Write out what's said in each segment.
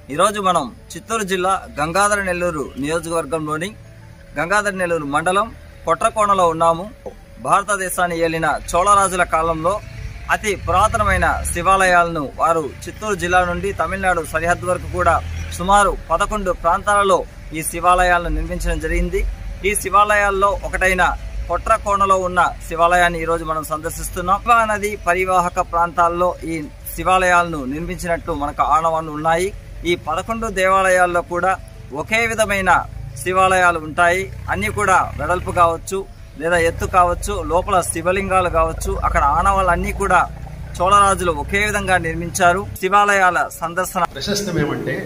ఈరోజు మనం చిత్తూరు జిల్లా గంగాధర నెల్లూరు నియోజకవర్గంలోని గంగాధర నెల్లూరు మండలం కొట్రకోణలో ఉన్నాము భారతదేశాన్ని ఏలిన చోళరాజుల కాలంలో అతి పురాతనమైన శివాలయాలను వారు చిత్తూరు జిల్లా నుండి తమిళనాడు సరిహద్దు వరకు కూడా సుమారు పదకొండు ప్రాంతాలలో ఈ శివాలయాలను నిర్మించడం జరిగింది ఈ శివాలయాల్లో ఒకటైన కొట్రకోణలో ఉన్న శివాలయాన్ని ఈ రోజు మనం సందర్శిస్తున్నాం గంగా నది పరివాహక ప్రాంతాల్లో ఈ శివాలయాలను నిర్మించినట్లు మనకు ఆనవాళ్లు ఉన్నాయి ఈ పదకొండు దేవాలయాల్లో కూడా ఒకే విధమైన శివాలయాలు ఉంటాయి అన్ని కూడా వెడల్పు కావచ్చు లేదా ఎత్తు కావచ్చు లోపల శివలింగాలు కావచ్చు అక్కడ ఆనవాళ్ళు అన్ని కూడా చోళరాజులు ఒకే విధంగా నిర్మించారు శివాలయాల సందర్శన ప్రశస్తం ఏమంటే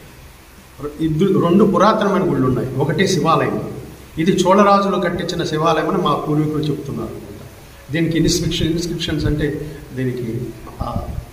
ఇద్దరు రెండు పురాతనమైన గుళ్ళు ఉన్నాయి ఒకటి శివాలయం ఇది చోళరాజులు కట్టించిన శివాలయం అని మా పూర్వీకులు చెప్తున్నారు దీనికి ఇన్స్క్రిప్షన్ ఇన్స్క్రిప్షన్స్ అంటే దీనికి ఆ,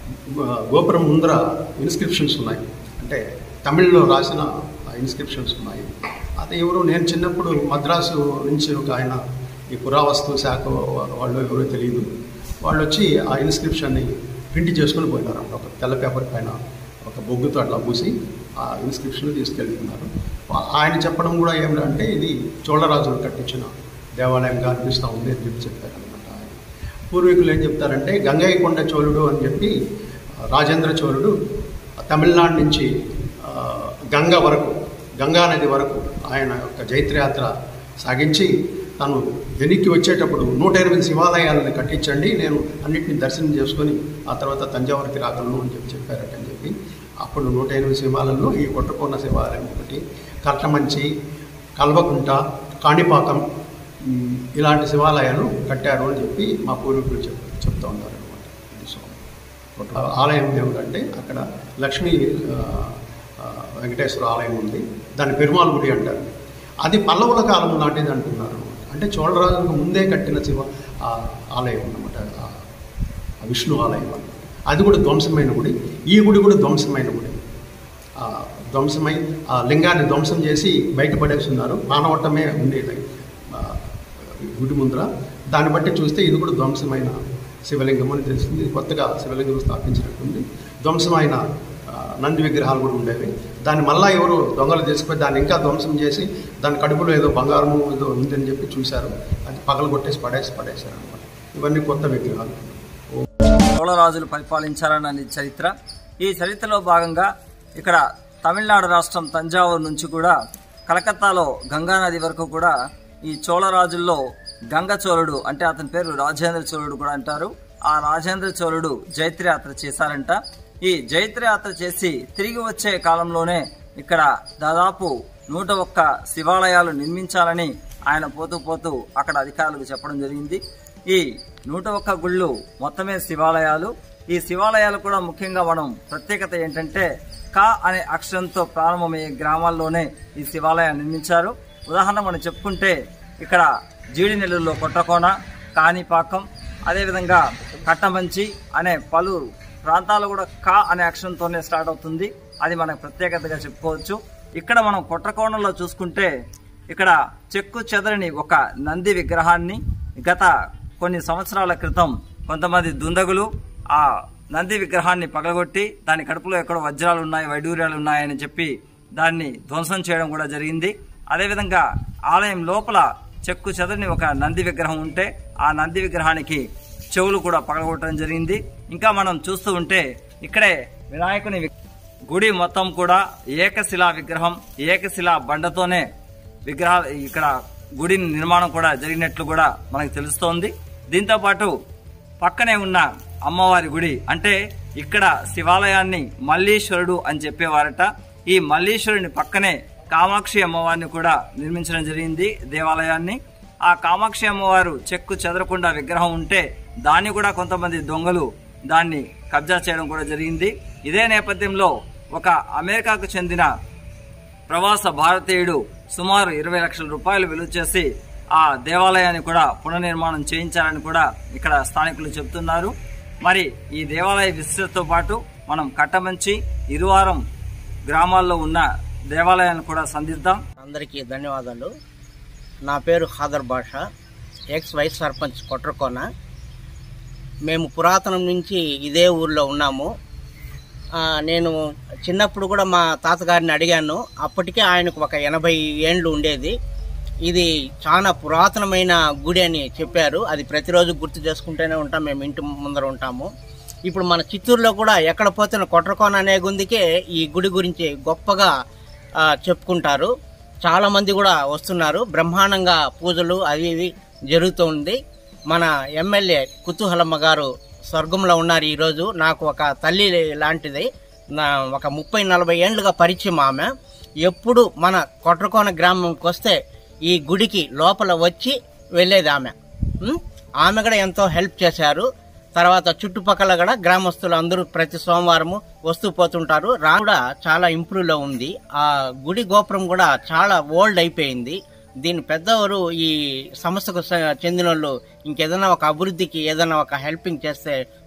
గోపురం ముందర ఇన్స్క్రిప్షన్స్ ఉన్నాయి అంటే తమిళ్లో రాసిన ఇన్స్క్రిప్షన్స్ ఉన్నాయి అది ఎవరు నేను చిన్నప్పుడు మద్రాసు నుంచి ఒక ఆయన ఈ పురావస్తు శాఖ వాళ్ళు ఎవరో తెలియదు వాళ్ళు వచ్చి ఆ ఇన్స్క్రిప్షన్ని ప్రింట్ చేసుకొని పోయినారు ఒక తెల్ల పేపర్ పైన ఒక బొగ్గుతో అట్లా పూసి ఆ ఇన్స్క్రిప్షన్ తీసుకెళ్తున్నారు ఆ- ఆయన చెప్పడం కూడా ఏమిటంటే ఇది చోళరాజులు కట్టించిన దేవాలయంగా అనిపిస్తూ ఉంది అని చెప్పి చెప్పారనమాట ఆయన పూర్వీకులు ఏం చెప్తారంటే గంగయ్య కొండ చోళుడు అని చెప్పి ఆ, రాజేంద్ర చోళుడు తమిళనాడు నుంచి ఆ, గంగ వరకు గంగా నది వరకు ఆయన యొక్క జైత్రయాత్ర సాగించి తను వెనక్కి వచ్చేటప్పుడు నూట ఎనిమిది శివాలయాలను కట్టించండి నేను అన్నింటిని దర్శనం చేసుకొని ఆ తర్వాత తంజావూరుకి రాగలను అని చెప్పి చెప్పారట అని చెప్పి అప్పుడు నూట ఎనిమిది శివాలయంలో ఈ కొట్టకొండ శివాలయం ఒకటి కర్టమంచి కల్వకుంట కాణిపాకం ఉమ్, ఇలాంటి శివాలయాలు కట్టారు అని చెప్పి మా పూర్వీకులు చెప్ చెప్తూ ఉన్నారు అనమాట ఇది సో ఒక ఆలయం ఏమిటంటే అక్కడ లక్ష్మీ ఆ, ఆ, వెంకటేశ్వర ఆలయం ఉంది దాన్ని పెరుమాళ్ గుడి అంటారు అది పల్లవుల కాలం నాటిది అంటున్నారు అంటే చోళరాజులకు ముందే కట్టిన శివ ఆ ఆలయం అన్నమాట ఆ ఆ విష్ణు ఆలయం అన్నమాట అది కూడా ధ్వంసమైన గుడి ఈ గుడి కూడా ధ్వంసమైన గుడి ఆ ధ్వంసమై ఆ లింగాన్ని ధ్వంసం చేసి బయటపడేస్తున్నారు మానవట్టమే ఉండేది ఆ, గుడి ముందర దాన్ని బట్టి చూస్తే ఇది కూడా ధ్వంసమైన శివలింగం అని తెలిసింది కొత్తగా శివలింగం స్థాపించినట్టుంది ధ్వంసమైన ఆ, నంది విగ్రహాలు కూడా ఉండేవి దాన్ని మళ్ళా ఎవరు దొంగలు తీసుకుపోయి దాన్ని ఇంకా ధ్వంసం చేసి దాని కడుపులో ఏదో బంగారము ఏదో ఉందని చెప్పి చూశారు అది పగలు కొట్టేసి పడేసి పడేశారు అనమాట ఇవన్నీ కొత్త విగ్రహాలు చోళరాజులు పరిపాలించారన్న చరిత్ర ఈ చరిత్రలో భాగంగా ఇక్కడ తమిళనాడు రాష్ట్రం తంజావూరు నుంచి కూడా కలకత్తాలో గంగా నది వరకు కూడా ఈ చోళరాజుల్లో గంగ చోళుడు అంటే అతని పేరు రాజేంద్ర చోళుడు కూడా అంటారు ఆ రాజేంద్ర చోళుడు జైత్రయాత్ర చేశారంట ఈ జైత్రయాత్ర చేసి తిరిగి వచ్చే కాలంలోనే ఇక్కడ దాదాపు నూట ఒక్క శివాలయాలు నిర్మించాలని ఆయన పోతూ పోతూ అక్కడ అధికారులకు చెప్పడం జరిగింది ఈ నూట ఒక్క గుళ్ళు మొత్తమే శివాలయాలు ఈ శివాలయాలు కూడా ముఖ్యంగా మనం ప్రత్యేకత ఏంటంటే కా అనే అక్షరంతో ప్రారంభమయ్యే గ్రామాల్లోనే ఈ శివాలయాన్ని నిర్మించారు ఉదాహరణ మనం చెప్పుకుంటే ఇక్కడ జీడినెల్లూరులో కొట్టకోన కాణిపాకం అదేవిధంగా కట్టమంచి అనే పలు ప్రాంతాలు కూడా కా అనే అక్షరంతోనే స్టార్ట్ అవుతుంది అది మనకు ప్రత్యేకతగా చెప్పుకోవచ్చు ఇక్కడ మనం కొట్టకోణంలో చూసుకుంటే ఇక్కడ చెక్కు చెదరని ఒక నంది విగ్రహాన్ని గత కొన్ని సంవత్సరాల క్రితం కొంతమంది దుందగులు ఆ నంది విగ్రహాన్ని పగలగొట్టి దాని కడుపులో ఎక్కడో వజ్రాలు ఉన్నాయి వైడూర్యాలు ఉన్నాయని చెప్పి దాన్ని ధ్వంసం చేయడం కూడా జరిగింది అదేవిధంగా ఆలయం లోపల చెక్కు చెదరని ఒక నంది విగ్రహం ఉంటే ఆ నంది విగ్రహానికి చెవులు కూడా పగలగొట్టడం జరిగింది ఇంకా మనం చూస్తూ ఉంటే ఇక్కడే వినాయకుని వి- గుడి మొత్తం కూడా ఏకశిలా విగ్రహం ఏకశిలా బండతోనే విగ్రహాలు ఇక్కడ గుడి నిర్మాణం కూడా జరిగినట్లు కూడా మనకు తెలుస్తోంది దీంతో పాటు పక్కనే ఉన్న అమ్మవారి గుడి అంటే ఇక్కడ శివాలయాన్ని మల్లీశ్వరుడు అని చెప్పేవారట ఈ మల్లీశ్వరుని పక్కనే కామాక్షి అమ్మవారిని కూడా నిర్మించడం జరిగింది దేవాలయాన్ని ఆ కామాక్షి అమ్మవారు చెక్కు చెదరకుండా విగ్రహం ఉంటే దాన్ని కూడా కొంతమంది దొంగలు దాన్ని కబ్జా చేయడం కూడా జరిగింది ఇదే నేపథ్యంలో ఒక అమెరికాకు చెందిన ప్రవాస భారతీయుడు సుమారు ఇరవై లక్షల రూపాయలు విలువ చేసి ఆ దేవాలయాన్ని కూడా పునర్నిర్మాణం చేయించారని కూడా ఇక్కడ స్థానికులు చెబుతున్నారు మరి ఈ దేవాలయ విశిష్టతతో పాటు మనం కట్టమంచి ఇరువారం గ్రామాల్లో ఉన్న దేవాలయాన్ని కూడా సంధిద్దాం అందరికీ ధన్యవాదాలు నా పేరు ఖాదర్ బాషా ఎక్స్ వైస్ సర్పంచ్ కొట్రకోన మేము పురాతనం నుంచి ఇదే ఊర్లో ఉన్నాము ఆ, నేను చిన్నప్పుడు కూడా మా తాతగారిని అడిగాను అప్పటికే ఆయనకు ఒక ఎనభై ఏండ్లు ఉండేది ఇది చాలా పురాతనమైన గుడి అని చెప్పారు అది ప్రతిరోజు గుర్తు చేసుకుంటూనే ఉంటాం మేము ఇంటి ముందర ఉంటాము ఇప్పుడు మన చిత్తూరులో కూడా ఎక్కడ పోతున్న కొట్రకోన అనే గుందికే ఈ గుడి గురించి గొప్పగా ఆ, చెప్పుకుంటారు చాలా మంది కూడా వస్తున్నారు బ్రహ్మాండంగా పూజలు అవి ఇవి జరుగుతుంది మన ఎమ్మెల్యే కుతూహలమ్మ గారు స్వర్గంలో ఉన్నారు ఈరోజు నాకు ఒక తల్లి లాంటిది నా ఒక ముప్పై నలభై ఏండ్లుగా పరిచయం ఆమె ఎప్పుడు మన కొట్రకోన గ్రామంకి వస్తే ఈ గుడికి లోపల వచ్చి వెళ్ళేది ఆమె ఉం? ఆమె కూడా ఎంతో హెల్ప్ చేశారు తర్వాత చుట్టుపక్కల కూడా గ్రామస్తులు అందరూ ప్రతి సోమవారము వస్తూ పోతుంటారు రా కూడా చాలా ఇంప్రూవ్ లో ఉంది ఆ గుడి గోపురం కూడా చాలా ఓల్డ్ అయిపోయింది దీని పెద్దవారు ఈ సంస్థకు స- చెందిన వాళ్ళు ఇంకేదైనా ఒక అభివృద్ధికి ఏదైనా ఒక హెల్పింగ్ చేస్తే